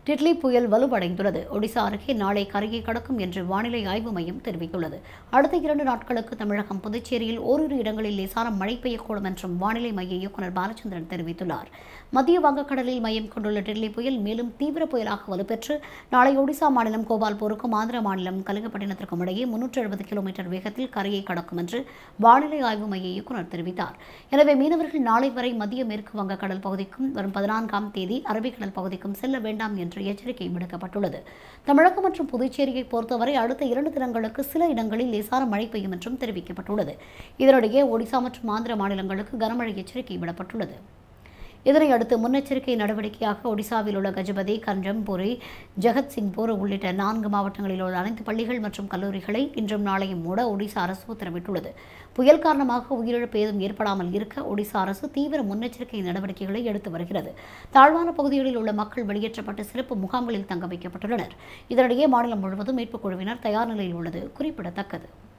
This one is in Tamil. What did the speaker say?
டிட்லி புயல் வலுவடைந்துள்ளது ஒடிசா அருகே நாளை கரையை கடக்கும் என்று வானிலை ஆய்வு மையம் தெரிவித்துள்ளது அடுத்த இரண்டு நாட்களுக்கு தமிழகம் புதுச்சேரியில் ஓரிரு இடங்களில் லேசான மழை பெய்யக்கூடும் என்றும் வானிலை மைய இயக்குநர் பாலச்சந்திரன் தெரிவித்துள்ளார் மத்திய வங்கக்கடலில் மையம் கொண்டுள்ள டிட்லி புயல் மேலும் தீவிர புயலாக வலுப்பெற்று நாளை ஒடிசா மாநிலம் கோபால்பூருக்கும் ஆந்திர மாநிலம் கலிங்கப்பட்டினத்திற்கும் இடையே முன்னூற்று எழுபது கிலோமீட்டர் வேகத்தில் கரையை கடக்கும் என்று வானிலை ஆய்வு மைய இயக்குநர் தெரிவித்தார் எனவே மீனவர்கள் நாளை வரை மத்திய மேற்கு வங்கக்கடல் பகுதிக்கும் வரும் பதினான்காம் தேதி அரபிக்கடல் பகுதிக்கும் செல்ல வேண்டாம் என்று எச்சரிக்கை விடுக்கப்பட்டுள்ளது தமிழகம் மற்றும் புதுச்சேரியை பொறுத்தவரை அடுத்த இரண்டு தினங்களுக்கு சில இடங்களில் லேசான மழை பெய்யும் என்றும் தெரிவிக்கப்பட்டுள்ளது இதனிடையே ஒடிசா மற்றும் ஆந்திர மாநிலங்களுக்கு கனமழை எச்சரிக்கை விடப்பட்டுள்ளது இதனையடுத்து முன்னெச்சரிக்கை நடவடிக்கையாக ஒடிசாவில் உள்ள கஜபதி கஞ்சம்புரி ஜெகத்சிங்பூர் உள்ளிட்ட நான்கு மாவட்டங்களில் உள்ள அனைத்து பள்ளிகள் மற்றும் கல்லூரிகளை இன்றும் நாளையும் மூட ஒடிசா அரசு உத்தரவிட்டுள்ளது புயல் காரணமாக உயிரிழப்பு ஏதும் ஏற்படாமல் இருக்க ஒடிசா அரசு தீவிர முன்னெச்சரிக்கை நடவடிக்கைகளை எடுத்து வருகிறது தாழ்வான பகுதிகளில் உள்ள மக்கள் வெளியேற்றப்பட்டு சிறப்பு முகாம்களில் தங்க வைக்கப்பட்டுள்ளனர் இதனிடையே மாநிலம் முழுவதும் மீட்புக் குழுவினர் தயார் நிலையில் உள்ளது குறிப்பிடத்தக்கது